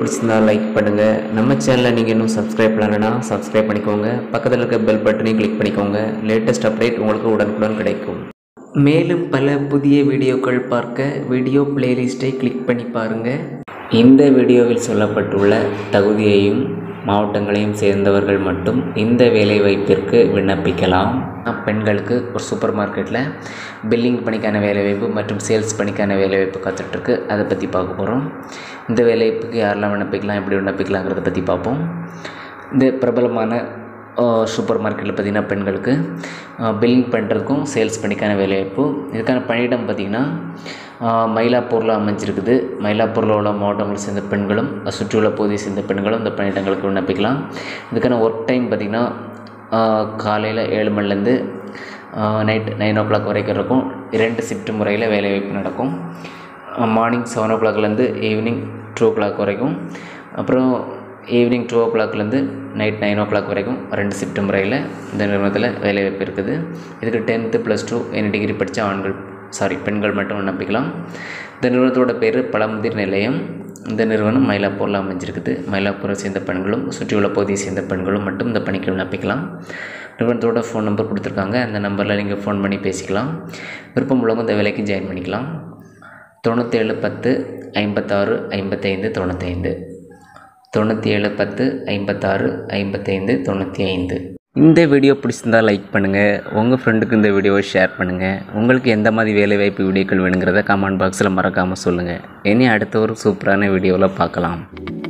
பிடிச்சிருந்தா லைக் பண்ணுங்கள் நம்ம சேனலை நீங்கள் இன்னும் சப்ஸ்கிரைப் பண்ணலைன்னா சப்ஸ்கிரைப் பண்ணிக்கோங்க பக்கத்தில் இருக்க பெல் பட்டனையும் கிளிக் பண்ணிக்கோங்க லேட்டஸ்ட் அப்டேட் உங்களுக்கு உடனுக்குடன் கிடைக்கும் மேலும் பல புதிய வீடியோக்கள் பார்க்க வீடியோ பிளேலிஸ்ட்டை கிளிக் பண்ணி பாருங்கள் இந்த வீடியோவில் சொல்லப்பட்டுள்ள தகுதியையும் மாவட்டங்களையும் சேர்ந்தவர்கள் மட்டும் இந்த வேலைவாய்ப்பிற்கு விண்ணப்பிக்கலாம் பெண்களுக்கு ஒரு சூப்பர் மார்க்கெட்டில் பில்லிங் பணிக்கான வேலைவாய்ப்பு மற்றும் சேல்ஸ் பணிக்கான வேலைவாய்ப்பு காத்துட்ருக்கு அதை பற்றி பார்க்க போகிறோம் இந்த வேலைவாய்ப்புக்கு யாரெல்லாம் விண்ணப்பிக்கலாம் எப்படி விண்ணப்பிக்கலாங்கிறத பற்றி பார்ப்போம் இந்த பிரபலமான சூப்பர் மார்க்கெட்டில் பார்த்திங்கன்னா பெண்களுக்கு பில்லிங் பண்ணுறதுக்கும் சேல்ஸ் பண்ணிக்கான வேலைவாய்ப்பு இதுக்கான பணியிடம் பார்த்திங்கன்னா மயிலாப்பூரில் அமைஞ்சிருக்குது மயிலாப்பூரில் உள்ள மாவட்டங்களை சேர்ந்த பெண்களும் சுற்றியுள்ள பகுதியை சேர்ந்த பெண்களும் இந்த பணியிடங்களுக்கு விண்ணப்பிக்கலாம் இதுக்கான ஒர்க் டைம் பார்த்திங்கன்னா காலையில் ஏழு மணிலேருந்து நைட் நைன் ஓ கிளாக் வரைக்கும் இருக்கும் இரண்டு ஷிஃப்ட் முறையில் வேலைவாய்ப்பு நடக்கும் மார்னிங் செவன் ஓ கிளாக்லேருந்து ஈவினிங் டூ ஓ கிளாக் வரைக்கும் அப்புறம் ஈவினிங் டூ ஓ கிளாக்லேருந்து நைட் நைன் ஓ கிளாக் வரைக்கும் ரெண்டு ஷிஃப்ட் முறையில் இந்த நிறுவனத்தில் வேலைவாய்ப்பு இருக்குது இதுக்கு tenth plus two any degree படித்த ஆண்கள் சாரி பெண்கள் மட்டும் விண்ணப்பிக்கலாம் இந்த நிறுவனத்தோட பேர் பழமுதிர் நிலையம் இந்த நிறுவனம் மயிலாப்பூரில் அமைஞ்சிருக்குது மயிலாப்பூரை சேர்ந்த பெண்களும் சுற்றியுள்ள பகுதியை சேர்ந்த பெண்களும் மட்டும் இந்த பணிக்கு விண்ணப்பிக்கலாம் நிறுவனத்தோட ஃபோன் நம்பர் கொடுத்துருக்காங்க அந்த நம்பரில் நீங்கள் ஃபோன் பண்ணி பேசிக்கலாம் விருப்பம் உள்ளவங்க இந்த வேலைக்கு ஜாயின் பண்ணிக்கலாம் தொண்ணூற்றேழு பத்து ஐம்பத்தாறு ஐம்பத்தைந்து தொண்ணூத்தைந்து தொண்ணூற்றி ஏழு பத்து ஐம்பத்தாறு ஐம்பத்தைந்து தொண்ணூற்றி ஐந்து இந்த வீடியோ பிடிச்சிருந்தா லைக் பண்ணுங்கள் உங்கள் ஃப்ரெண்டுக்கு இந்த வீடியோவை ஷேர் பண்ணுங்கள் உங்களுக்கு எந்த மாதிரி வேலைவாய்ப்பு வீடியோக்கள் வேணுங்கிறத கமெண்ட் பாக்ஸில் மறக்காமல் சொல்லுங்கள் இனி அடுத்த ஒரு சூப்பரான வீடியோவில் பார்க்கலாம்